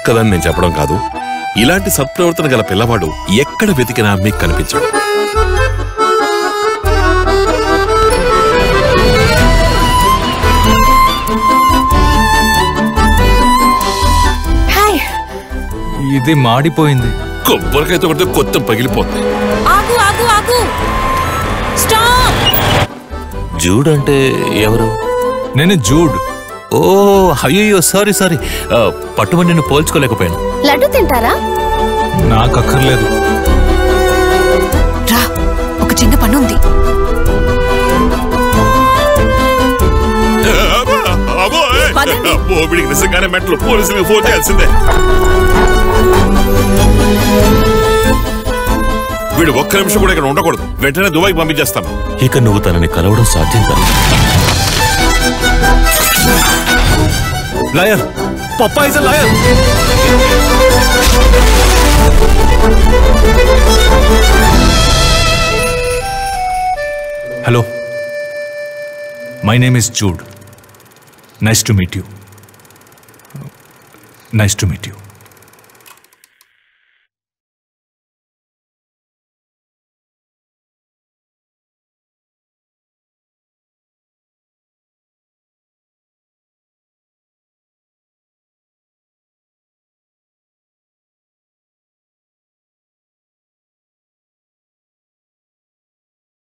కదని నేను చెప్పడం కాదు ఇలాంటి సత్ప్రవర్తన గల పిల్లవాడు ఎక్కడ వెతికినా మీకు కనిపించడు హాయ్ ఇది మాడిపోయింది కొబ్బరికాయతో కొడితే కొత్త పగిలిపోతుంది ఆగు ఆగు ఆగు స్టాప్ జూడ్ అంటే ఎవరు నేను జూడ్ ఓ అయ్యో సారీ సారీ పట్టుమని నేను పోల్చుకోలేకపోయాను లడ్డు తింటారా నాకు అక్కర్లేదు రా ఒక చిన్న పని ఉంది పదండి. వీడికి నిజంగానే మెట్లు పోలీసులకు ఫోన్ చేయాల్సిందే వీడు ఒక్క నిమిషం కూడా ఇక్కడ ఉండకూడదు వెంటనే దుబాయ్కి పంపించేస్తాను ఇక నువ్వు తనని కలవడం సాధ్యం కాదు lawyer papa is lawyer hello my name is Jude nice to meet you nice to meet you